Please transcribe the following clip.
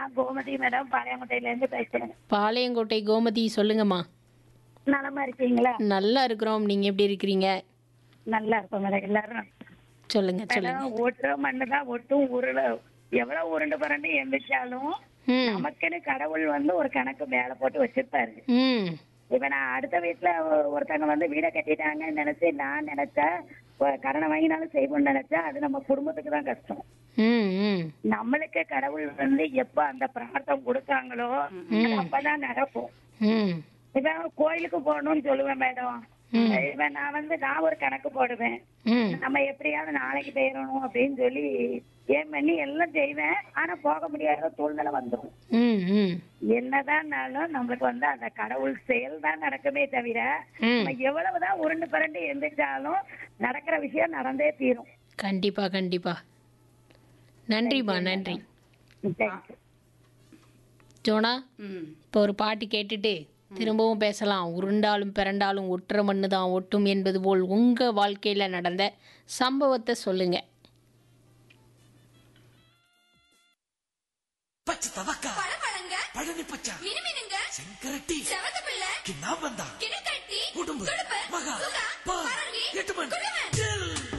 நான் கோமதி மேடம் பாளையங்கோட்டையில இருந்து பேசுறேன் பாளையங்கோட்டை கோமதி சொல்லுங்கம்மா நலமா இருக்கீங்களா நல்லா இருக்கிறோம் நீங்க எப்படி இருக்கிறீங்க நல்லா இருக்கும் மேடம் எல்லாரும் சொல்லுங்க சொல்லுங்க மேடம் ஒட்டுற மண்ணு தான் ஒட்டும் உருள எவ்வளவு உருண்டு பரண்டு எந்திரிச்சாலும் ம் நமக்குன்னு கடவுள் வந்து ஒரு கணக்கு மேல போட்டு வச்சிருப்பாரு ம் இப்ப நான் அடுத்த வீட்டுல ஒ- ஒருத்தவங்க வந்து வீடை கட்டிட்டாங்கன்னு நினைச்சு நான் நினைச்சேன் ஒ- கடனை வாங்கினாலும் செய்வோம்னு நினைச்சா அது நம்ம குடும்பத்துக்கு தான் கஷ்டம் ம் ம் நம்மளுக்கு கடவுள் வந்து எப்ப அந்த பிரார்த்தம் கொடுத்தாங்களோ அது அப்பதான் நடக்கும் ம் இவன் கோயிலுக்கு போகணும்னு சொல்லுவேன் மேடம் இவன் நான் வந்து நான் ஒரு கணக்கு போடுவேன் ம் நம்ம எப்படியாவது நாளைக்கு போயிடணும் அப்படின்னு சொல்லி ஏன் பண்ணி எல்லாம் செய்வேன் ஆனா போக முடியாத சூழ்நிலை வந்துடும் ம் ம் என்னதான்னாலும் நம்மளுக்கு வந்து அந்த கடவுள் செயல் தான் நடக்குமே தவிர ம் நம்ம எவ்வளவுதான் உருண்டு பரண்டு எந்திரிச்சாலும் நடக்கிற விஷயம் நடந்தே தீரும் கண்டிப்பா கண்டிப்பா நன்றிம்மா நன்றி தேங்க்யூ ஜோனா ம் இப்போ ஒரு பாட்டு கேட்டுட்டு திரும்பவும் பேசலாம் உருண்டாலும் பிறண்டாலும் ஒட்டுற மண்ணு தான் ஒட்டும் என்பது போல் உங்க வாழ்க்கையில நடந்த சம்பவத்தை சொல்லுங்க பச்சை தவக்கா பழங்க பழனி பச்சா மினுமினுங்க செங்கரட்டி செவத்த பிள்ளை கிண்ணாம்பந்தா கிணக்கட்டி குடும்பு துடுப்பு மகா சுகா பா பரங்கி எட்டுமன் குடுமன்